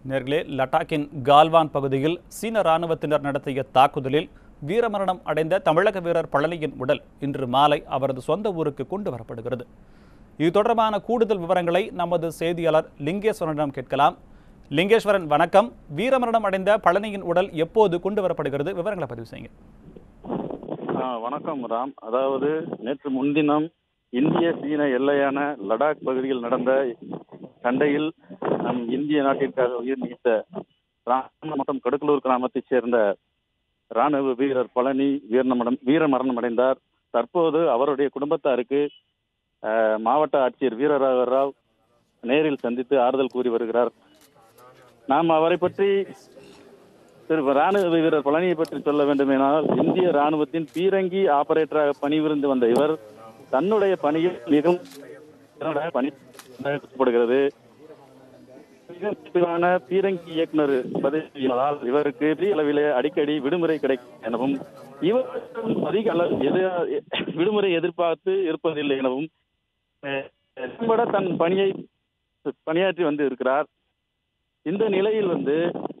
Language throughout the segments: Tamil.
நேர்களே லடாக்கின் கால்வான் பகுதியில் சீன ராணுவத்தினர் நடத்திய தாக்குதலில் வீரமரணம் அடைந்த தமிழக வீரர் பழனியின் உடல் இன்று மாலை அவரது சொந்த ஊருக்கு கொண்டு வரப்படுகிறது இது தொடர்பான கூடுதல் விவரங்களை நமது செய்தியாளர் லிங்கேஸ்வரனிடம் கேட்கலாம் லிங்கேஸ்வரன் வணக்கம் வீரமரணம் அடைந்த பழனியின் உடல் எப்போது கொண்டு வரப்படுகிறது விவரங்களை பதிவு செய்யுங்க ஆ, வணக்கம் ராம் அதாவது நேற்று முன்தினம் இந்திய சீன எல்லையான லடாக் பகுதியில் நடந்த சண்டையில் நம் இந்திய நாட்டிற்காக உயிர் நீத்த ராணுவ மற்றும் கடுக்கலூர் கிராமத்தைச் சேர்ந்த ராணுவ வீரர் பழனி வீரமரணம் வீரமரணம் அடைந்தார் தற்போது அவருடைய குடும்பத்தாருக்கு ஆ, மாவட்ட ஆட்சியர் வீரராக ராவ் நேரில் சந்தித்து ஆறுதல் கூறி வருகிறார் நாம் அவரை பற்றி திரு ராணுவ வீரர் பழனியை பற்றி சொல்ல வேண்டுமேனால் இந்திய ராணுவத்தின் பீரங்கி ஆபரேட்டராக பணிபுரிந்து வந்த இவர் தன்னுடைய பணியில் மிகவும் திறனுடைய பணி படுகிறது மிக முக்கியமான பீரங்கி இயக்குனர் பதவியால் இவருக்கு பெரிய அளவிலே அடிக்கடி விடுமுறை கிடைக்கும் எனவும் இவர் அதிக அளவு எது- விடுமுறை எதிர்பார்த்து இருப்பதில்லை எனவும் அஹ், திறம்பட தன் பணியை பணியாற்றி வந்து இருக்கிறார் இந்த நிலையில் வந்து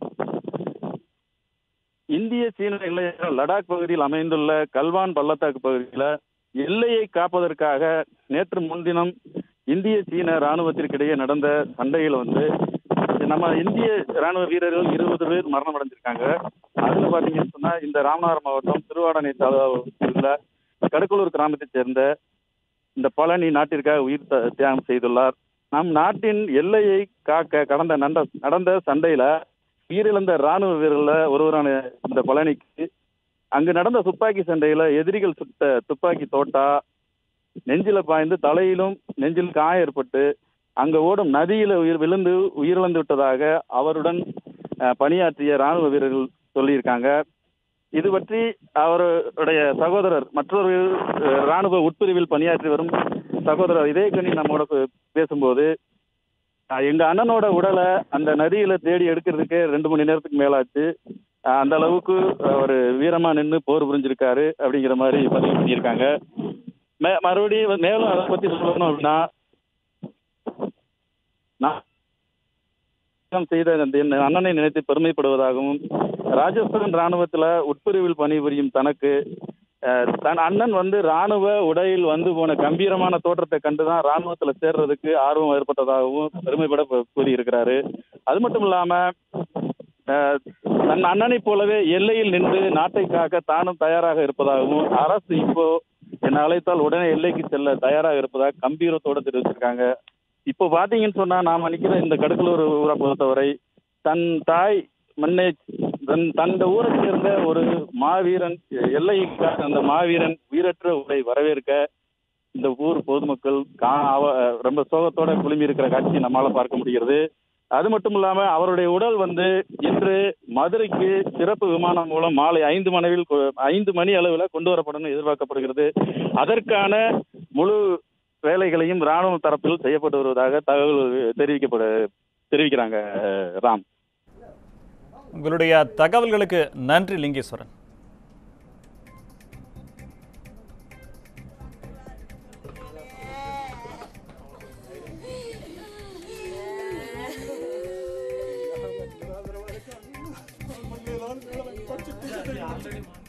இந்திய சீன எல்லையான லடாக் பகுதியில் அமைந்துள்ள கல்வான் பள்ளத்தாக்கு பகுதியில் எல்லையை காப்பதற்காக நேற்று முன்தினம் இந்திய சீன ராணுவத்திற்கிடையே நடந்த சண்டையில் வந்து நம்ம இந்திய ராணுவ வீரர்கள் இருபது பேர் மரணம் அடைஞ்சிருக்காங்க அதுல பாத்தீங்கன்னு சொன்னா இந்த ராமநாதபுரம் மாவட்டம் திருவாடனை உள்ள கடுக்கலூர் கிராமத்தைச் சேர்ந்த இந்த பழனி நாட்டிற்காக உயிர் த- தியாகம் செய்துள்ளார் நம் நாட்டின் எல்லையை காக்க கடந்த நண்ட நடந்த சண்டையில உயிரிழந்த ராணுவ வீரர்ல ஒருவரான இந்த பழனிக்கு அங்கு நடந்த துப்பாக்கி சண்டையில எதிரிகள் சுட்ட துப்பாக்கி தோட்டா நெஞ்சில பாய்ந்து தலையிலும் நெஞ்சில் காயம் ஏற்பட்டு அங்க ஓடும் நதியில உயிர் விழுந்து உயிரிழந்து விட்டதாக அவருடன் அஹ், பணியாற்றிய ராணுவ வீரர்கள் சொல்லியிருக்காங்க இது பற்றி அவருடைய சகோதரர் மற்றொரு அஹ், ராணுவ உட்பிரிவில் பணியாற்றி வரும் சகோதரர் இதயக்கனி நம்மோட பே- பேசும்போது அஹ், எங்க அண்ணனோட உடலை அந்த நதியில தேடி எடுக்கிறதுக்கு ரெண்டு மணி நேரத்துக்கு மேலாச்சு அஹ், அந்த அளவுக்கு அவர் வீரமா நின்று போர் புரிஞ்சிருக்காரு அப்படிங்கிற மாதிரி பதிவு பண்ணியிருக்காங்க மே- மறுபடியும் வந்து மேலும் அதை பத்தி சொல்லணும் அப்படின்னா நான் தியாகம் செய்த அந்த என் அண்ணனை நினைத்து பெருமைப்படுவதாகவும் ராஜஸ்தான் ராணுவத்துல உட்பிரிவில் பணிபுரியும் தனக்கு அஹ், தன் அண்ணன் வந்து ராணுவ உடையில் வந்து போன கம்பீரமான தோற்றத்தை கண்டுதான் ராணுவத்துல சேர்றதுக்கு ஆர்வம் ஏற்பட்டதாகவும் பெருமைப்பட ப- கூறியிருக்கிறாரு அது மட்டும் இல்லாம அஹ், தன் அண்ணனைப் போலவே எல்லையில் நின்று நாட்டை காக்க தானும் தயாராக இருப்பதாகவும் அரசு இப்போ என்னை அழைத்தால் உடனே எல்லைக்கு செல்ல தயாராக இருப்பதாக கம்பீரத்தோட தெரிவிச்சிருக்காங்க இப்போ பாத்தீங்கன்னு சொன்னா நாம நிக்கிற இந்த கடுக்கலூர் ஊரை பொறுத்தவரை தன் தாய் மண்ணை தன் தந்த ஊரை சேர்ந்த ஒரு மாவீரன் எல்லைக்காக அந்த மாவீரன் உயிரற்ற உரை வரவேற்க இந்த ஊர் பொதுமக்கள் கா அவ- ரொம்ப சோகத்தோட குழுமி இருக்கிற காட்சியை நம்மால பார்க்க முடிகிறது அது மட்டும் இல்லாம அவருடைய உடல் வந்து இன்று மதுரைக்கு சிறப்பு விமானம் மூலம் மாலை ஐந்து மணிவில் கொ- ஐந்து மணி அளவில் கொண்டு வரப்படும் எதிர்பார்க்கப்படுகிறது அதற்கான முழு வேலைகளையும் ராணுவ தரப்பில் செய்யப்பட்டு வருவதாக தகவல் தெரிவிக்கப்பட தெரிவிக்கிறாங்க அஹ், ராம் உங்களுடைய தகவல்களுக்கு நன்றி லிங்கேஸ்வரன் ஆல்ரெடி